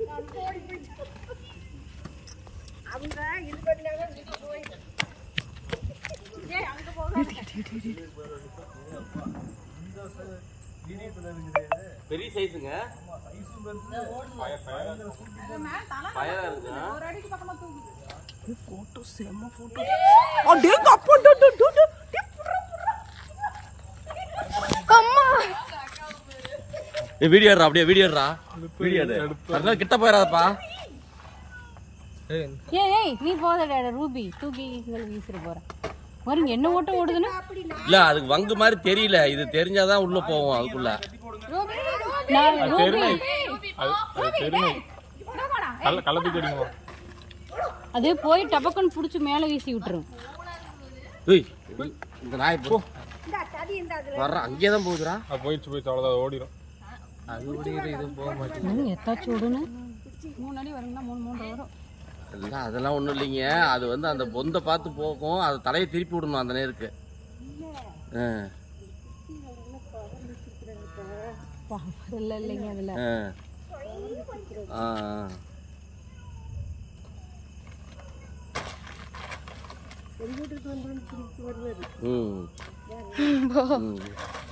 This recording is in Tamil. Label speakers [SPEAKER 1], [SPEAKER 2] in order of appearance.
[SPEAKER 1] அவங்க இது பண்ணாங்க இது போய் ஏய் அங்க போக
[SPEAKER 2] பெரிய சைஸுங்க ஃபயரா இருக்குங்க
[SPEAKER 1] ஒரு அடிக்கு பக்கமா தூக்குது
[SPEAKER 3] போட்டோ செம்ம போட்டோ அடே கப்பா டு டு டு டு அம்மா
[SPEAKER 2] வீடியோ எடுறா அப்படியே வீடியோ எடுறா வீடியோ எடு அதனால கிட்ட போயிடாதப்பா
[SPEAKER 4] ஏய் ஏய் நீ போதடா ரூபி தூக்கி இங்கே வீசிட போற பாருங்க என்ன ஓட்டம் ஓடுதுன்னு
[SPEAKER 2] இல்ல அதுக்கு வங்கு மாதிரி தெரியல இது தெரிஞ்சாதான் உள்ள போவோம் அதுக்குள்ள
[SPEAKER 4] நான் ரூபி
[SPEAKER 5] அது அது தெரியும் கள்ள கள்ளத்து தெரியுமா
[SPEAKER 4] அது போய் டபக்குன்னு புடிச்சு மேல வீசி விட்டுரும்
[SPEAKER 2] ஏய் இந்த நாய் போ
[SPEAKER 1] இந்த தடி இந்த அதுல
[SPEAKER 2] வர்ற அங்கேயே தான் போகுதுடா
[SPEAKER 5] அது போயிடுச்சு போயிடுச்சு அவ்வளோதான் அது ஓடிடும்
[SPEAKER 4] ம், எத்தாச்சும் விடுன்னு மூணு அடி வருங்களா மூணு மூன்று வரும்
[SPEAKER 2] இல்ல அதெல்லாம் ஒண்ணும் இல்லைங்க அது வந்து அந்த பொந்தை பார்த்து போகும் அது தலையை திருப்பி விடணும் அந்த நேருக்கு ஆ,
[SPEAKER 4] பவர் இல்லை இல்லைங்க அதுல
[SPEAKER 2] ஆ. ஆ, ஆ. ம் ம்